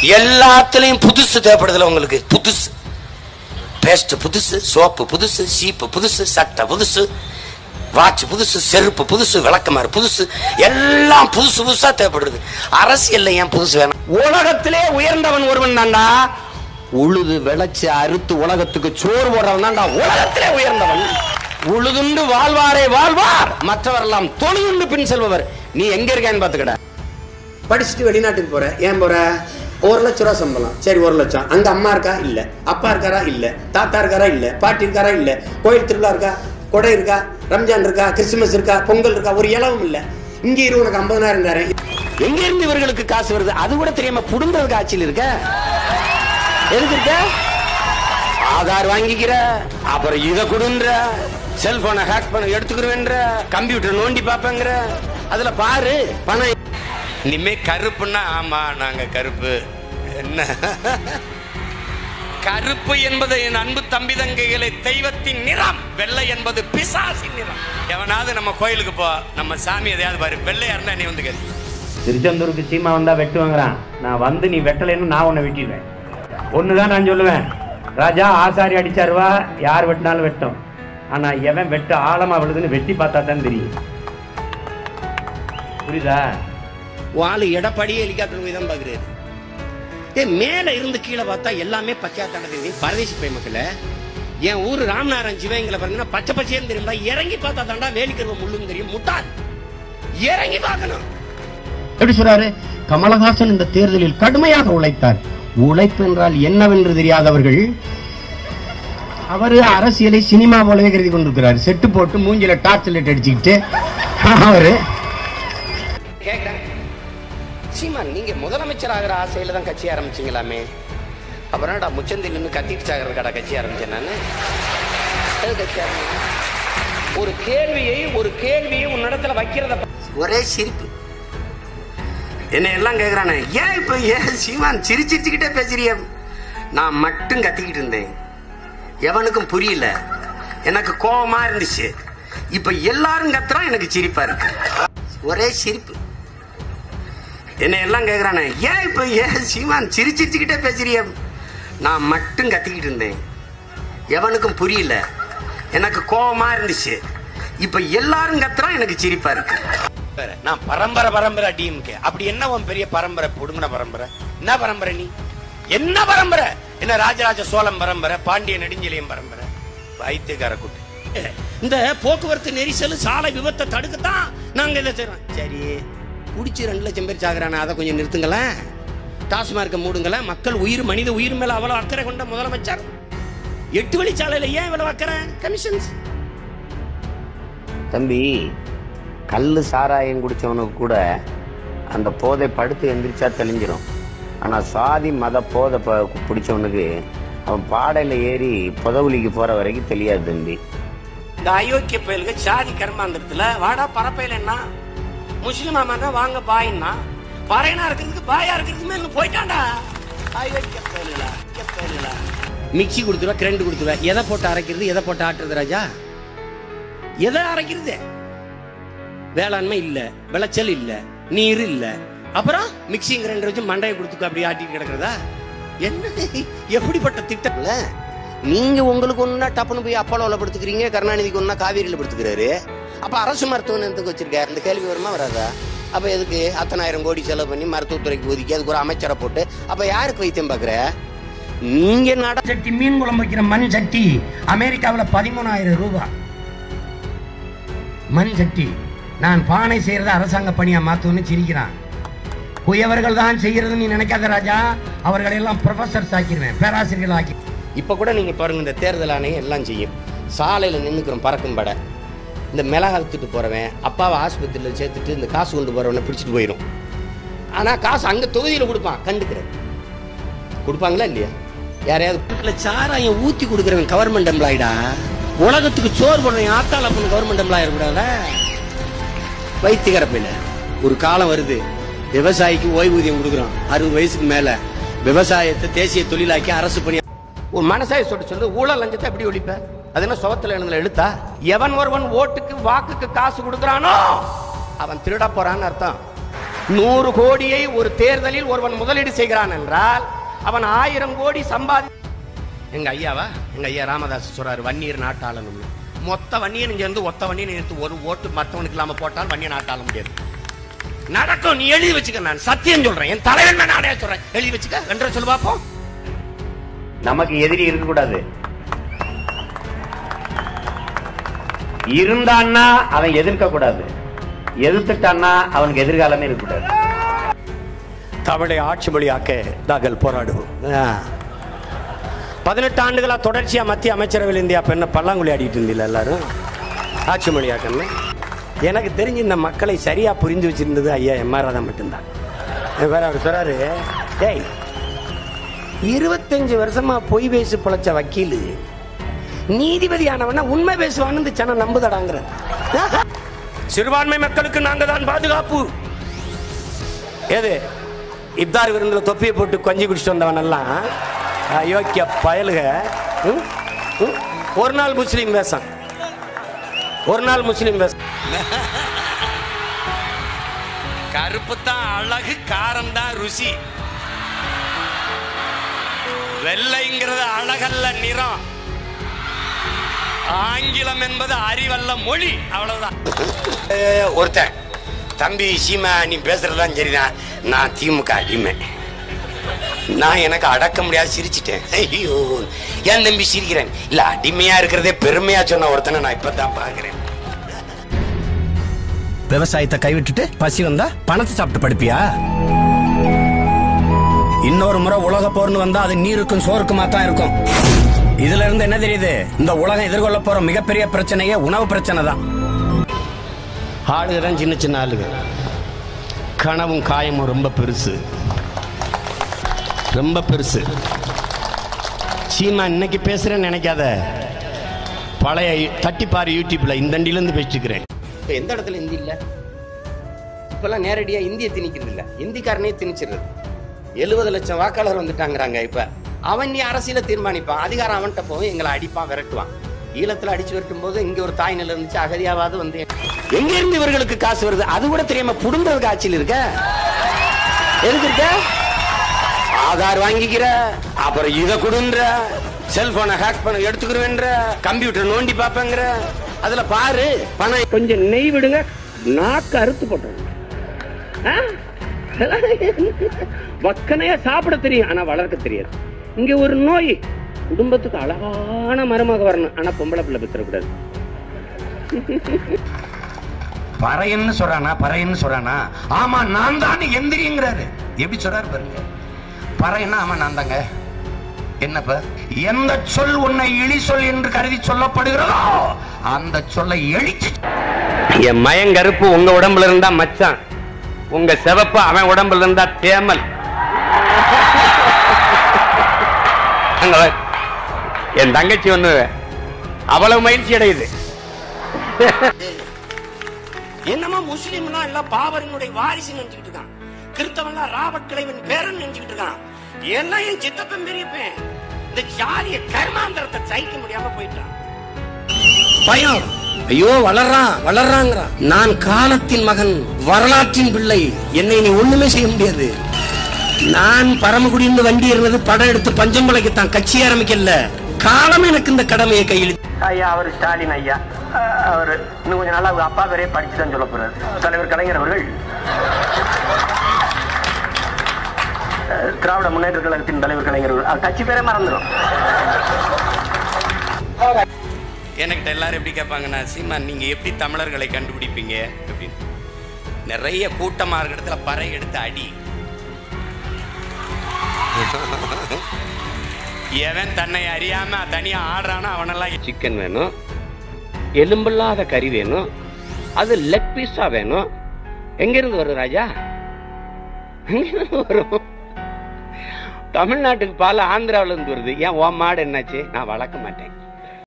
எல்லாத்துலயும் புதுசு தேவைப்படுதுல உங்களுக்கு புதுசு பேஸ்ட் புதுசு சோப்பு புதுசு சீப்பு புதுசு சட்டை புதுசு வாட்ச் புதுசு செருப்பு புதுசு விளக்கமாறு புதுசு எல்லாம் புதுசு புதுசா தேவைப்படுது அரசியல்ல ஏன் புதுசு வேணும் உலகத்திலே உயர்ந்தவன் ஒருவன் தான்டா உழுது விளைச்சு அறுத்து உலகத்துக்கு சோறு போடுறவன் தான்டா உலகத்திலே உயர்ந்தவன் உழுதுண்டு வாழ்வாரே வாழ்வார் மற்றவரெல்லாம் தொழிலுண்டு பின் செல்பவர் நீ எங்க இருக்கேன்னு பாத்துக்கடா படிச்சுட்டு வெளிநாட்டுக்கு போற ஏன் போற ஒரு லட்ச ரூபா சம்பளம் சரி ஒரு லட்சம் அங்க அம்மா இருக்கா இல்ல அப்பா இருக்காரா இல்ல தாத்தா இருக்காரா இல்ல பாட்டி இருக்காரா இல்ல கோயில் திருவிழா இருக்கா கொடை இருக்கா ரம்ஜான் இருக்கா கிறிஸ்துமஸ் இருக்கா பொங்கல் இருக்கா ஒரு இலவும் இல்ல இங்க இரு உனக்கு ஐம்பதனாயிரம் தரேன் எங்க இருந்து இவர்களுக்கு காசு வருது அது கூட தெரியாம புடுங்கிறதுக்கு ஆட்சியில் இருக்க எதுக்கு இருக்க ஆதார் வாங்கிக்கிற அப்புறம் இதை கொடுன்ற செல்போனை ஹேக் பண்ண எடுத்துக்கிறவேன்ற கம்ப்யூட்டர் நோண்டி பார்ப்பேங்கிற அதுல பாரு பணம் இனிமே கருப்புன்னா ஆமா நாங்க கருப்பு என்ன கருப்பு என்பது என் அன்பு தம்பி தங்கைகளை தெய்வத்தின் நிறம் வெள்ளை என்பது பிசாசின் நிறம் எவனாவது நம்ம கோயிலுக்கு போ நம்ம சாமி எதையாவது பாரு வெள்ளையா இருந்தா நீ வந்து கேள்வி திருச்செந்தூருக்கு சீமா வந்தா வெட்டுவாங்கிறான் நான் வந்து நீ வெட்டலைன்னு நான் உன்னை வெட்டிடுவேன் ஒண்ணுதான் நான் சொல்லுவேன் ராஜா ஆசாரி அடிச்சாருவா யார் வெட்டினாலும் வெட்டும் ஆனா எவன் வெட்டு ஆழமா விழுதுன்னு வெட்டி பார்த்தா தான் தெரியும் புரியுதா வாழு எடப்பாடி ஹெலிகாப்டர் போய் தான் பாக்குறாரு ஏ மேல இருந்து கீழே பார்த்தா எல்லாமே பச்சையா தானே தெரியுது பரதேசி போய் மக்கள என் ஊரு ராமநாதன் சிவங்களை பாருங்கன்னா பச்சை பச்சைன்னு தெரியும்டா இறங்கி பார்த்தா தாண்டா வேலிக்கருவ முள்ளுன்னு தெரியும் முட்டாள் இறங்கி பார்க்கணும் எப்படி சொல்றாரு கமலஹாசன் இந்த தேர்தலில் கடுமையாக உழைத்தார் உழைப்பு என்றால் என்னவென்று தெரியாதவர்கள் அவரு அரசியலை சினிமா போலவே கருதி கொண்டிருக்கிறார் செட்டு போட்டு மூஞ்சில டார்ச் லைட் அடிச்சுக்கிட்டு அவரு கேக்குறேன் சீமான் நீங்க முதலமைச்சர் ஆகிற ஆசையில தான் கட்சி ஆரம்பிச்சீங்களாமே அப்புறம் என்னடா முச்சந்தில் நின்று கத்திட்டு சாகிற கடை கட்சி ஆரம்பிச்சேன் நான் எது கட்சி ஆரம்பிச்சேன்? ஒரு கேள்வியை ஒரு கேள்வியை உன்னிடத்துல வைக்கிறத பா- ஒரே சிரிப்பு என்ன எல்லாம் கேக்குறானே ஏன் இப்ப ஏன் சீமான் சிரிச்சிருச்சுக்கிட்டே பேசுறிய நான் மட்டும் கத்திக்கிட்டு இருந்தேன் எவனுக்கும் புரியல எனக்கு கோபமா இருந்துச்சு இப்ப எல்லாரும் கத்துறா எனக்கு சிரிப்பா இருக்கு ஒரே சிரிப்பு என்ன எல்லாம் கேக்குறானே ஏன் இப்ப ஏன் சீமான் சிரிச்சிருச்சுக்கிட்டே பேசுறிய நான் மட்டும் கத்திக்கிட்டு இருந்தேன் எவனுக்கும் புரியல எனக்கு கோபமா இருந்துச்சு இப்ப எல்லாரும் கத்துறா எனக்கு சிரிப்பா இருக்கு நான் பரம்பரை பரம்பரை டிஎம்கே அப்படி என்ன உன் பெரிய பரம்பரை புடுங்கின பரம்பரை என்ன பரம்பரை நீ என்ன பரம்பரை என்ன ராஜராஜ சோழம் பரம்பரை பாண்டிய நெடுஞ்செழியம் பரம்பரை வைத்தியக்கார கூட்டு இந்த போக்குவரத்து நெரிசல் சாலை விபத்தை தடுக்கத்தான் நாங்க இதை செய்றோம் சரி குடிச்சு ரெண்டு லட்சம் பேர் சாகுறானே அதை கொஞ்சம் நிறுத்துங்களேன் டாஸ்மார்க்கை மூடுங்களேன் மக்கள் உயிர் மனித உயிர் மேல அவ்வளவு அக்கறை கொண்ட முதலமைச்சர் எட்டு வழிச்சாலையில ஏன் இவ்வளவு அக்கறை கமிஷன்ஸ் தம்பி கல்லு சாராயம் குடிச்சவனுக்கு கூட அந்த போதை படுத்து எந்திரிச்சா தெளிஞ்சிரும் ஆனா சாதி மத போதை ப- பிடிச்சவனுக்கு அவன் பாடையில ஏறி புதவுலிக்கு போற வரைக்கும் தெரியாது தம்பி இந்த அயோக்கிய பயலுக்கு சாதி கர்மாந்திரத்துல வாடா பரப்பையில என்ன முஸ்லிம் ஆமாண்ணா வாங்க பாயின்னா பறையனா இருக்கிறதுக்கு பாயா இருக்கிறதுக்கு மேல போயிட்டான்டா அயோக்கிய பயலுகளா அயோக்கிய பயலுகளா மிக்சி கொடுத்துருவா கிரண்ட் கொடுத்துருவா எதை போட்டு அரைக்கிறது எதை போட்டு ஆட்டுறது ராஜா எதை அரைக்கிறது வேளாண்மை இல்ல விளைச்சல் இல்ல நீர் இல்ல அப்புறம் மிக்சிங் கிரைண்டர் வச்சு மண்டையை கொடுத்துக்க அப்படி ஆட்டிட்டு கிடக்குறதா என்ன எப்படிப்பட்ட திட்டம்ல நீங்க உங்களுக்கு ஒண்ணா டப்புன்னு போய் அப்பளோல படுத்துக்கிறீங்க கருணாநிதிக்கு ஒண்ணா காவேரியில படுத்துக்கிறாரு அப்ப அரசு மருத்துவமனைக்கு வச்சிருக்காரு இந்த கேள்வி வருமா வராதா அப்ப எதுக்கு அத்தனாயிரம் கோடி செலவு பண்ணி மருத்துவத்துறைக்கு ஒதுக்கி அதுக்கு ஒரு அமைச்சரை போட்டு அப்ப யாருக்கு வைத்தியம் பாக்குற நீங்க நட சட்டி மீன் குழம்பு வைக்கிற மண் சட்டி அமெரிக்காவுல பதிமூணாயிரம் ரூபாய் மண் சட்டி நான் பானை செய்யறத அரசாங்க பணியா மாத்துன்னு சிரிக்கிறான் குயவர்கள் தான் செய்யறது நீ நினைக்காத ராஜா அவர்களை எல்லாம் ப்ரொஃபசர்ஸ் ஆக்கிடுவேன் பேராசிரியர்கள் ஆக்கி இப்ப கூட நீங்க பாருங்க இந்த தேர்தல் ஆணையம் எல்லாம் செய்யும் சாலையில நின்னுக்கிறோம் பறக்கும் படை இந்த மிளகா வித்துட்டு போறவன் அப்பாவை ஆஸ்பத்திரியில் சேர்த்துட்டு இந்த காசு கொண்டு போறவனை பிடிச்சிட்டு போயிடும் ஆனா காசு அங்க தொகுதியில கொடுப்பான் கண்டுக்கிறேன் கொடுப்பாங்களா இல்லையா யாரையாவது வீட்டுல சாராயம் ஊத்தி கொடுக்குறவன் கவர்மெண்ட் எம்ப்ளாய்டா உலகத்துக்கு சோறு போடுறவன் ஆத்தாள் அப்படின்னு கவர்மெண்ட் எம்ப்ளாயர் இருக்கக்கூடாதுல வைத்தியகரப்பையில ஒரு காலம் வருது விவசாயிக்கு ஓய்வூதியம் கொடுக்குறோம் அறுபது வயசுக்கு மேல விவசாயத்தை தேசிய தொழிலாக்கி அரசு பணி ஒரு மனசாய சொல்ல சொல்லு ஊழல் லஞ்சத்தை எப்படி ஒழிப்ப அது என்ன சுகத்துல எழுதுல எழுத்தா எவன் ஒருவன் ஓட்டுக்கு வாக்குக்கு காசு கொடுக்கறானோ அவன் திருட போறான்னு அர்த்தம் நூறு கோடியை ஒரு தேர்தலில் ஒருவன் முதலீடு செய்கிறான் என்றால் அவன் ஆயிரம் கோடி சம்பாதி எங்க ஐயாவா எங்க ஐயா ராமதாஸ் சொல்றாரு வன்னியர் நாட்டாளனும் மொத்த வன்னியன் இங்க இருந்து ஒத்த வன்னியன் எடுத்து ஒரு ஓட்டு மற்றவனுக்கு இல்லாம போட்டால் வன்னியன் நாட்டாள முடியாது நடக்கும் நீ எழுதி வச்சுக்க நான் சத்தியம் சொல்றேன் என் தலைவன் மேல நானே சொல்றேன் எழுதி வச்சுக்க என்ற சொல்லு பாப்போம் நமக்கு எதிரி இருக்கக்கூடாது இருந்தான்னா அவன் எதிர்க்க கூடாது எதிர்த்துட்டான்னா அவனுக்கு எதிர்காலமே இருக்கக்கூடாது தமிழை ஆட்சி மொழியாக்க நாங்கள் போராடுவோம் பதினெட்டு ஆண்டுகளா தொடர்ச்சியா மத்திய அமைச்சரவையில் இந்தியா பெண்ண பல்லாங்குழி ஆடிட்டு இருந்தீங்க எல்லாரும் ஆட்சி மொழியாக்கன்னு எனக்கு தெரிஞ்சு இந்த மக்களை சரியா புரிஞ்சு வச்சிருந்தது ஐயா எம் ஆர் ராதா மட்டும்தான் வேற அவர் சொல்றாரு டேய் இருபத்தஞ்சு வருஷமா பொய் பேசி பிழைச்ச வக்கீல் நீதிபதி ஆனவன உண்மை பேசுவான்னு இந்த சனம் நம்புதடாங்கிற சிறுபான்மை மக்களுக்கு நாங்க தான் பாதுகாப்பு எது இப்தார் விருந்தில் தொப்பியை போட்டு கொஞ்சி குடிச்சிட்டு வந்தவன் எல்லாம் அயோக்கிய பயலுக ம்? ம்? ஒரு நாள் முஸ்லீம் வேஷம் ஒரு நாள் முஸ்லீம் வேஷம் கருப்பு தான் அழகு காரம் தான் ருசி வெள்ளைங்கிறது அழகல்ல நிறம் ஆங்கிலம் என்பது அறிவல்ல மொழி அவ்வளவுதான் ஒருத்தன் தம்பி சீமா நீ பேசுறதுலாம் சரிதான் நான் திமுக அடிமை நான் எனக்கு அடக்க முடியாது சிரிச்சிட்டேன் ஐயோ ஏன் தம்பி சிரிக்கிறேன் இல்ல அடிமையா இருக்கிறதே பெருமையா சொன்ன ஒருத்தனை நான் இப்பதான் பாக்குறேன் விவசாயத்தை கைவிட்டுட்டு பசி வந்தா பணத்தை சாப்பிட்டு படுப்பியா இன்னொரு முறை உலக போர்னு வந்தா அது நீருக்கும் சோறுக்குமா தான் இருக்கும் இதுல இருந்து என்ன தெரியுது இந்த உலகம் எதிர்கொள்ள போற மிகப்பெரிய பிரச்சனையே உணவு பிரச்சனை தான் ஆளுக தான் சின்ன சின்ன ஆளுங்க கனவும் காயமும் ரொம்ப பெருசு ரொம்ப பெருசு சீமா இன்னைக்கு பேசுறேன்னு நினைக்காத பழைய தட்டி பாரு யூடியூப்ல இந்த இருந்து பேசிட்டுக்கிறேன் இப்போ எந்த இடத்துல இந்தி இல்லை இப்பெல்லாம் நேரடியா இந்திய திணிக்கிறது இல்ல இந்திக்காரனே திணிச்சிடுறது எழுபது லட்சம் வாக்காளர் வந்துட்டாங்கிறாங்க இப்ப அவன் நீ அரசியல தீர்மானிப்பான் அதிகாரம் அவன்கிட்ட போய் எங்களை அடிப்பான் விரட்டுவான் ஈழத்துல அடிச்சு விரட்டும் போது இங்க ஒரு தாய் நிலை இருந்துச்சு அகதியாவது வந்து எங்க இருந்து இவர்களுக்கு காசு வருது அது கூட தெரியாம புடுங்கிறதுக்கு ஆட்சியில் இருக்க எதுக்கு இருக்க ஆதார் வாங்கிக்கிற அப்புறம் இதை கொடுன்ற செல்போனை ஹேக் பண்ண எடுத்துக்கிறேன்ற கம்ப்யூட்டர் நோண்டி பாப்பேங்கிற அதுல பாரு பணம் கொஞ்சம் நெய் விடுங்க நாக்கு அறுத்து போட்டோம் வக்கனையா சாப்பிட தெரியும் ஆனா வளர்க்க தெரியாது இங்க ஒரு நோய் குடும்பத்துக்கு அழகான மருமக வரணும் ஆனா பொம்பளை பிள்ளை பெற்றக்கூடாது பறையன்னு சொல்றானா பறையன்னு சொல்றானா ஆமா நான் தான் எந்திரிங்கிறாரு எப்படி சொல்றாரு பாருங்க பறையன்னா ஆமா நான் தாங்க என்னப்ப எந்த சொல் உன்னை இழி சொல் என்று கருதி சொல்லப்படுகிறதோ அந்த சொல்லை எழிச்சு என் மயங்கருப்பு உங்க உடம்புல இருந்தா மச்சான் உங்க சிவப்பு அவன் உடம்புல இருந்தா தேமல் அங்க வா. என் தங்கச்சி ஒண்ணு அவ்வளவு மகிழ்ச்சி அடையுது என்னமா முஸ்லீம்னா எல்லாம் பாபரனுடைய வாரிசு நினைச்சுக்கிட்டு இருக்கான் கிறிஸ்தவன்லாம் ராபர்ட் கிளைவன் பேரன் நினைச்சுக்கிட்டு இருக்கான் எல்லாம் என் சித்தப்பன் பெரியப்பன் இந்த ஜாதிய கர்மாந்தரத்தை சகிக்க முடியாம போயிட்டான் பயம் ஐயோ வளர்றான் வளர்றாங்கிறான் நான் காலத்தின் மகன் வரலாற்றின் பிள்ளை என்னை நீ ஒண்ணுமே செய்ய முடியாது நான் பரமக்குடியிருந்து வண்டி ஏறினது படம் எடுத்து பஞ்சம்பளைக்குத்தான் கட்சி ஆரம்பிக்கல காலம் எனக்கு இந்த கடமையை கையில் ஐயா அவர் ஸ்டாலின் ஐயா அவர் இன்னும் கொஞ்சம் நாள் அவங்க அப்பா பேரே படிச்சு தான் சொல்ல போறாரு தலைவர் கலைஞர் அவர்கள் அஹ், திராவிட முன்னேற்ற கழகத்தின் தலைவர் கலைஞர் அவர்கள் அவர் கட்சி பேரே மறந்துடும் என்கிட்ட எல்லாரும் எப்படி கேட்பாங்கன்னா சீமான் நீங்க எப்படி தமிழர்களை கண்டுபிடிப்பீங்க அப்படின்னு நிறைய கூட்டமா இருக்கிற இடத்துல பறை எடுத்து அடி எவன் தன்னை அறியாம தனியா ஆடுறானோ அவனெல்லாம் சிக்கன் வேணும் எலும்பில்லாத கறி வேணும் அது லெக் பீஸா வேணும் எங்க இருந்து வரும் ராஜா எங்க இருந்து வரும் தமிழ்நாட்டுக்கு பால் ஆந்திராவில இருந்து வருது ஏன் உன் மாடு என்னாச்சு நான் வளர்க்க மாட்டேன்